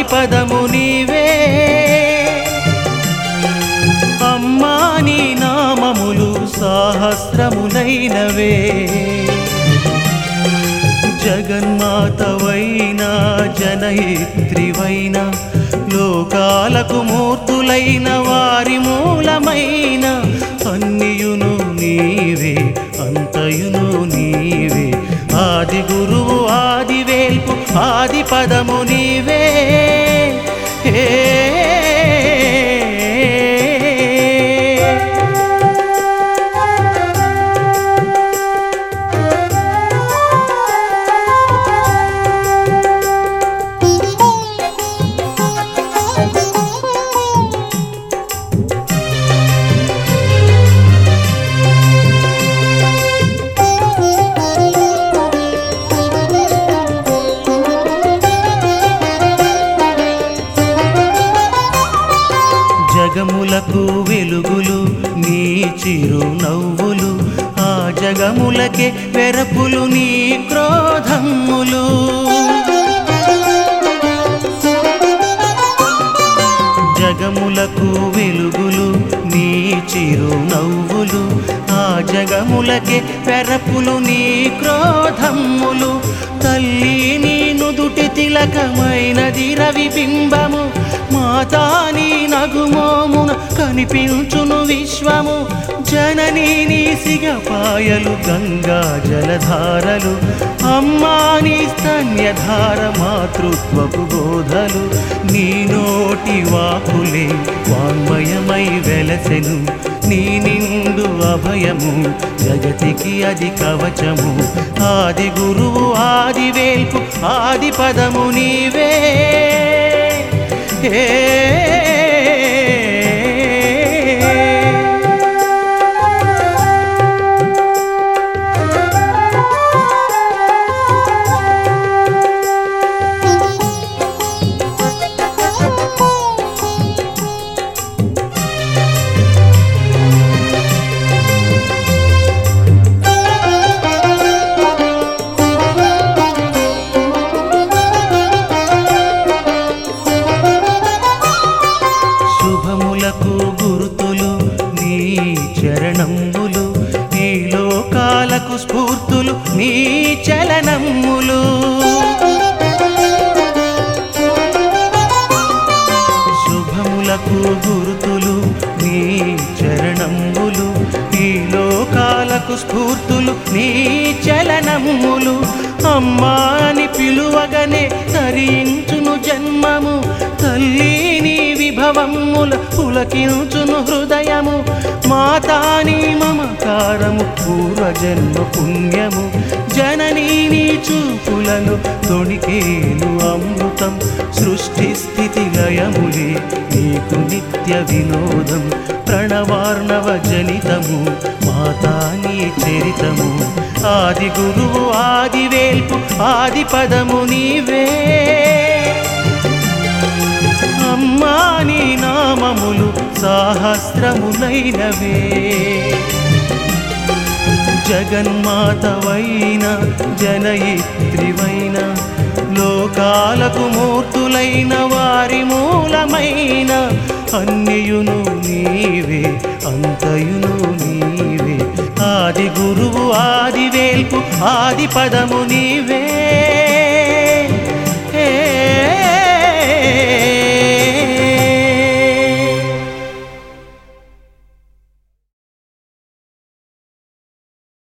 ఆది పదము నీవే అమ్మా నీ నామములు సహస్రములైనవే జగన్మాతవైన జనయిత్రివైన లోకాలకు మూర్తులైన వారి మూలమైన అన్నియును నీవే అంతయును నీవే ఆది గురువు ఆది వేల్పు ఆది పదము నీవే ఏ జగములకు వెలుగులు నీ చిరు నవ్వులు ఆ జగములకే వెరపులు నీ క్రోధములు జగములకు వెలుగులు నీ చిరు నవ్వులు ఆ జగములకే పెరపులు నీ క్రోధములు తల్లి నీ నుదుటి తిలకమైనది రవిబింబము మాతా నీ నగుమోమున కనిపించును విశ్వము జననీ నీ సిగపాయలు గంగా జలధారలు అమ్మా నీ స్తన్యధార మాతృత్వపు బోధలు నీ నోటి వాకులే వాంగ్మయమై వెలసెను నీ నిండు అభయము జగతికి అది కవచము ఆది గురువు ఆది వేల్పు ఆది పదము నీవే ఏ శుభములకు గురుతులు నీ చరణములు ఈ లోకాలకు స్ఫూర్తులు నీ చలనములు శుభములకు గురుతులు నీ చరణములు ఈ లోకాలకు స్ఫూర్తులు నీ చలనములు అమ్మాని పిలువగనే తరించును జన్మము తల్లి నీ విభవముల పులకించును హృదయము మాతాని మమకారము పూర్వజన్మ పుణ్యము జననీ నీ చూపులను తొణికేను అమృతం సృష్టి స్థితి లయములే నీకు నిత్య వినోదం ప్రణవార్ణవ జనితము మాతా నీ చరితము ఆది గురువు ఆది వేల్పు ఆది పదము నీవే అమ్మా నీ నామములు సహస్రములైనవే జగన్మాతవైన జనయిత్రివైన లోకాలకు మూర్తులైన వారి మూలమైన అన్నియును నీవే అంతయును నీవే ఆది గురువు ఆది వేల్పు ఆది పదము నీవే